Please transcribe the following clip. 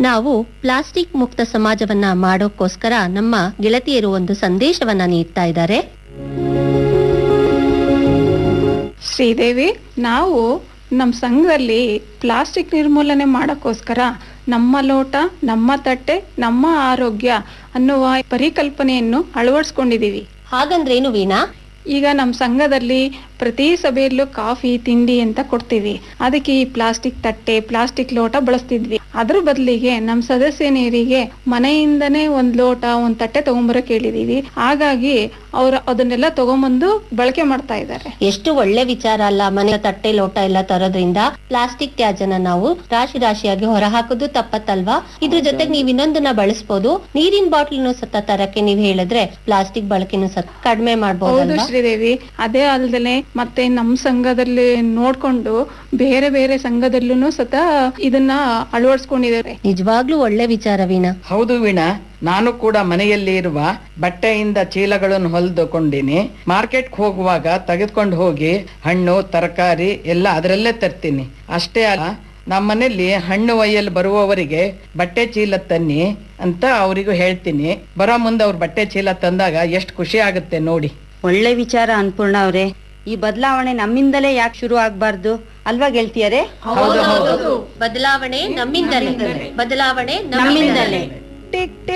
ನಾವು ಪ್ಲಾಸ್ಟಿಕ್ ಮುಕ್ತ ಸಮಾಜವನ್ನ ಮಾಡೋಕ್ಕೋಸ್ಕರ ನಮ್ಮ ಗೆಳತಿಯರು ಒಂದು ಸಂದೇಶವನ್ನ ನೀಡ್ತಾ ಇದ್ದಾರೆ ಶ್ರೀದೇವಿ ನಾವು ನಮ್ಮ ಸಂಘದಲ್ಲಿ ಪ್ಲಾಸ್ಟಿಕ್ ನಿರ್ಮೂಲನೆ ಮಾಡೋಕ್ಕೋಸ್ಕರ ನಮ್ಮ ಲೋಟ ನಮ್ಮ ತಟ್ಟೆ ನಮ್ಮ ಆರೋಗ್ಯ ಅನ್ನುವ ಪರಿಕಲ್ಪನೆಯನ್ನು ಅಳವಡಿಸ್ಕೊಂಡಿದ್ದೀವಿ ಹಾಗಂದ್ರೇನು ವೀಣಾ ಈಗ ನಮ್ಮ ಸಂಘದಲ್ಲಿ ಪ್ರತಿ ಸಭೆಯಲ್ಲೂ ಕಾಫಿ ತಿಂಡಿ ಅಂತ ಕೊಡ್ತೀವಿ ಅದಕ್ಕೆ ಈ ಪ್ಲಾಸ್ಟಿಕ್ ತಟ್ಟೆ ಪ್ಲಾಸ್ಟಿಕ್ ಲೋಟ ಬಳಸ್ತಿದ್ವಿ ಅದ್ರ ಬದಲಿಗೆ ನಮ್ಮ ಸದಸ್ಯನಿಯರಿಗೆ ಮನೆಯಿಂದನೇ ಒಂದ್ ಲೋಟ ಒಂದ್ ತಟ್ಟೆ ತಗೊಂಬರಕ್ ಹೇಳಿದೀವಿ ಹಾಗಾಗಿ ಅವ್ರು ಅದನ್ನೆಲ್ಲ ತಗೊಂಬಂದು ಬಳಕೆ ಮಾಡ್ತಾ ಇದ್ದಾರೆ ಎಷ್ಟು ಒಳ್ಳೆ ವಿಚಾರ ಅಲ್ಲ ಮನೆ ತಟ್ಟೆ ಲೋಟ ಎಲ್ಲ ತರೋದ್ರಿಂದ ಪ್ಲಾಸ್ಟಿಕ್ ತ್ಯಾಜ್ಯನ ನಾವು ರಾಶಿ ರಾಶಿಯಾಗಿ ಹೊರಹಾಕೋದು ತಪ್ಪತ್ತಲ್ವಾ ಇದ್ರ ಜೊತೆಗೆ ನೀವ್ ಇನ್ನೊಂದನ್ನ ಬಳಸ್ಬೋದು ನೀರಿನ ಬಾಟ್ಲಿನೂ ಸತ ತರಕ್ಕೆ ನೀವ್ ಹೇಳಿದ್ರೆ ಪ್ಲಾಸ್ಟಿಕ್ ಬಳಕೆನೂ ಸತ ಕಡಿಮೆ ಹೌದು ಮಾಡ್ಬೋದಲ್ವಾ ಶ್ರೀದೇವಿ ಅದೇ ಅಲ್ದಲೆ ಮತ್ತೆ ನಮ್ಮ ಸಂಘದಲ್ಲಿ ನೋಡ್ಕೊಂಡು ಬೇರೆ ಬೇರೆ ಸಂಘದಲ್ಲೂ ಸತ ಇದನ್ನ ಅಳವಡಿಸ್ಕೊಂಡಿದ್ದಾರೆ ನಿಜವಾಗ್ಲೂ ಒಳ್ಳೆ ವಿಚಾರ ವೀಣಾ ಹೌದು ವೀಣಾ ನಾನು ಕೂಡ ಮನೆಯಲ್ಲಿ ಇರುವ ಬಟ್ಟೆಯಿಂದ ಚೀಲಗಳನ್ನು ಹೊಲಿದುಕೊಂಡಿನಿ ಮಾರ್ಕೆಟ್ಗೆ ಹೋಗುವಾಗ ತೆಗೆದುಕೊಂಡು ಹೋಗಿ ಹಣ್ಣು ತರಕಾರಿ ಎಲ್ಲ ಅದರಲ್ಲೇ ತರ್ತೀನಿ ಅಷ್ಟೇ ಅಲ್ಲ ನಮ್ಮ ಮನೆಯಲ್ಲಿ ಹಣ್ಣು ಒಯ್ಯಲು ಬರುವವರಿಗೆ ಬಟ್ಟೆ ಚೀಲ ತನ್ನಿ ಅಂತ ಅವರಿಗೂ ಹೇಳ್ತೀನಿ ಬರೋ ಮುಂದೆ ಅವ್ರು ಬಟ್ಟೆ ಚೀಲ ತಂದಾಗ ಎಷ್ಟು ಖುಷಿ ಆಗುತ್ತೆ ನೋಡಿ ಒಳ್ಳೆ ವಿಚಾರ ಅನ್ಪೂರ್ಣ ಅವ್ರೆ ಈ ಬದಲಾವಣೆ ನಮ್ಮಿಂದಲೇ ಯಾಕೆ ಶುರು ಆಗ್ಬಾರ್ದು ಅಲ್ವಾ ಗೆಳತಿಯರೇ ಬದಲಾವಣೆ ನಮ್ಮಿಂದಲೇ ಬದಲಾವಣೆ ನಮ್ಮಿಂದಲೇ ಟಿಕ್